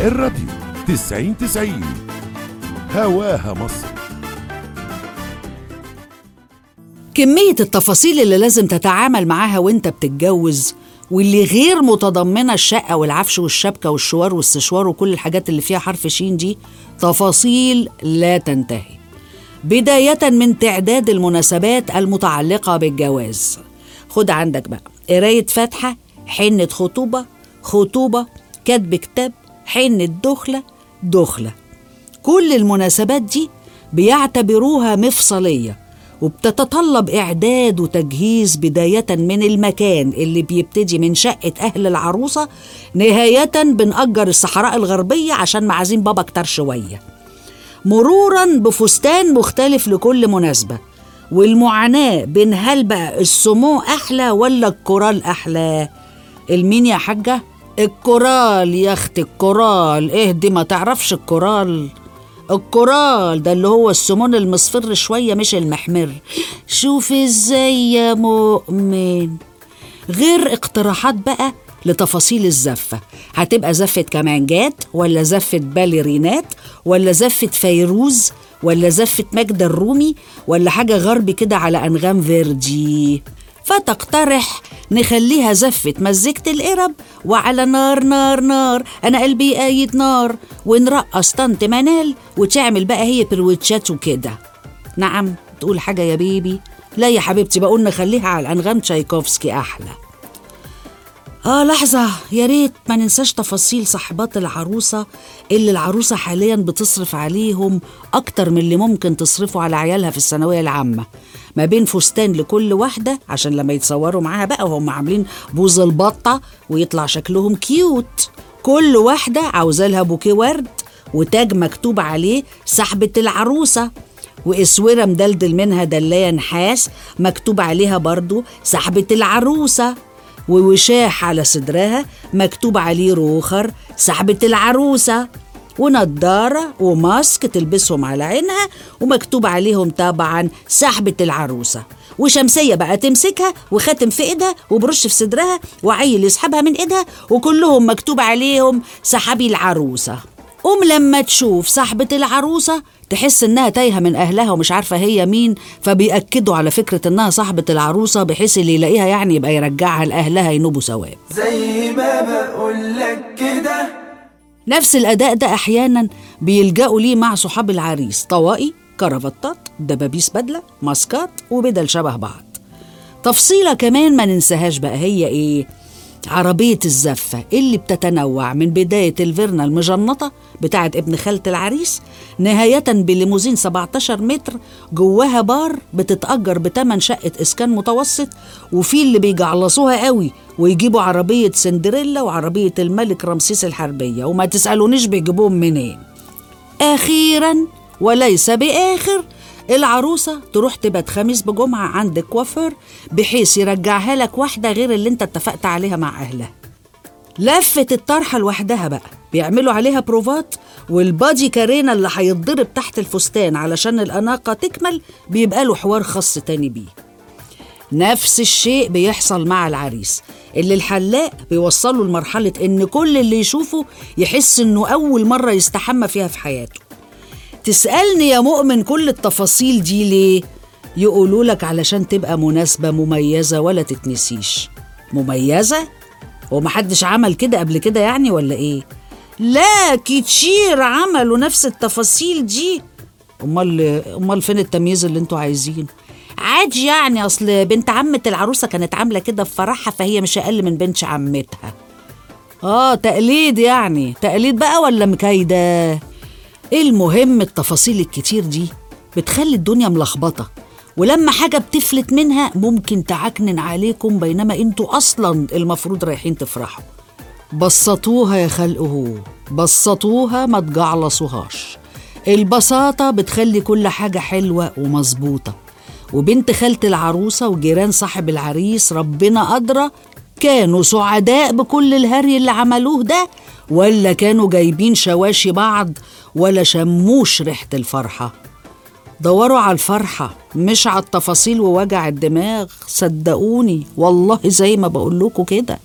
الراديو تسعين تسعين هواها مصر كمية التفاصيل اللي لازم تتعامل معاها وانت بتتجوز واللي غير متضمنة الشقة والعفش والشبكة والشوار والسشوار وكل الحاجات اللي فيها حرف شين دي تفاصيل لا تنتهي بداية من تعداد المناسبات المتعلقة بالجواز خد عندك بقى قراية فاتحة حنة خطوبة خطوبة كتب كتاب حنة دخلة دخلة كل المناسبات دي بيعتبروها مفصلية وبتتطلب إعداد وتجهيز بداية من المكان اللي بيبتدي من شقة أهل العروسة نهاية بنأجر الصحراء الغربية عشان معازيم بابا كتر شوية مرورا بفستان مختلف لكل مناسبة والمعاناة بين هل بقى السمو أحلى ولا الكورال أحلى المين يا حاجة الكورال يا أختي الكورال اهدي ما تعرفش الكورال الكورال ده اللي هو السمون المصفر شوية مش المحمر شوف ازاي يا مؤمن غير اقتراحات بقى لتفاصيل الزفة هتبقى زفة كمانجات ولا زفة باليرينات ولا زفة فيروز ولا زفة مجد الرومي ولا حاجة غربي كده على أنغام فيردي فتقترح نخليها زفة مزيكة القرب وعلى نار نار نار أنا قلبي قايد نار ونرقص طنط منال وتعمل بقى هي برويتشات وكده نعم تقول حاجة يا بيبي لا يا حبيبتي بقول نخليها على أنغام تشايكوفسكي أحلى آه لحظة يا ريت ما ننساش تفاصيل صاحبات العروسة اللي العروسة حاليا بتصرف عليهم أكتر من اللي ممكن تصرفه على عيالها في الثانوية العامة ما بين فستان لكل واحدة عشان لما يتصوروا معاها بقى وهم عاملين بوز البطة ويطلع شكلهم كيوت كل واحدة عاوزة لها بوكيه ورد وتاج مكتوب عليه صاحبة العروسة واسوره مدلدل منها دلايه نحاس مكتوب عليها برضو صاحبة العروسة ووشاح على صدرها مكتوب عليه روخر صاحبة العروسة ونضارة وماسك تلبسهم على عينها ومكتوب عليهم طبعا صاحبة العروسة وشمسية بقى تمسكها وخاتم في ايدها وبرش في صدرها وعيل يسحبها من ايدها وكلهم مكتوب عليهم صحابي العروسة قوم لما تشوف صاحبة العروسة تحس انها تايهة من اهلها ومش عارفة هي مين فبيأكدوا على فكرة انها صاحبة العروسة بحيث اللي يلاقيها يعني يبقى يرجعها لاهلها ينوبوا ثواب زي ما بقولك كده نفس الأداء ده أحيانا بيلجأوا ليه مع صحاب العريس طواقي كرافتات دبابيس بدلة ماسكات وبدل شبه بعض تفصيلة كمان ما ننساهاش بقى هي إيه؟ عربية الزفة اللي بتتنوع من بداية الفيرنا المجنطة بتاعة ابن خالة العريس نهاية بليموزين 17 متر جواها بار بتتأجر بتمن شقة إسكان متوسط وفي اللي بيجعلصوها قوي ويجيبوا عربية سندريلا وعربية الملك رمسيس الحربية وما تسألونيش بيجيبوهم منين أخيرا وليس بآخر العروسة تروح تبات خميس بجمعة عند كوافير بحيث يرجعها لك واحدة غير اللي انت اتفقت عليها مع أهلها لفة الطرحة لوحدها بقى بيعملوا عليها بروفات والبادي كارينا اللي هيتضرب تحت الفستان علشان الأناقة تكمل بيبقى له حوار خاص تاني بيه نفس الشيء بيحصل مع العريس اللي الحلاق بيوصله لمرحلة إن كل اللي يشوفه يحس إنه أول مرة يستحمى فيها في حياته تسألني يا مؤمن كل التفاصيل دي ليه؟ يقولوا لك علشان تبقى مناسبة مميزة ولا تتنسيش مميزة؟ ومحدش عمل كده قبل كده يعني ولا ايه؟ لا كتير عملوا نفس التفاصيل دي امال امال فين التمييز اللي انتوا عايزينه؟ عادي يعني اصل بنت عمة العروسة كانت عاملة كده في فرحها فهي مش اقل من بنت عمتها اه تقليد يعني تقليد بقى ولا مكايده المهم التفاصيل الكتير دي بتخلي الدنيا ملخبطة ولما حاجة بتفلت منها ممكن تعكنن عليكم بينما انتوا أصلا المفروض رايحين تفرحوا بسطوها يا خلقه بسطوها ما تجعلصوهاش البساطة بتخلي كل حاجة حلوة ومظبوطة وبنت خالة العروسة وجيران صاحب العريس ربنا أدرى كانوا سعداء بكل الهري اللي عملوه ده ولا كانوا جايبين شواشي بعض ولا شموش ريحة الفرحة دوروا على الفرحة مش على التفاصيل ووجع الدماغ صدقوني والله زي ما بقول لكم كده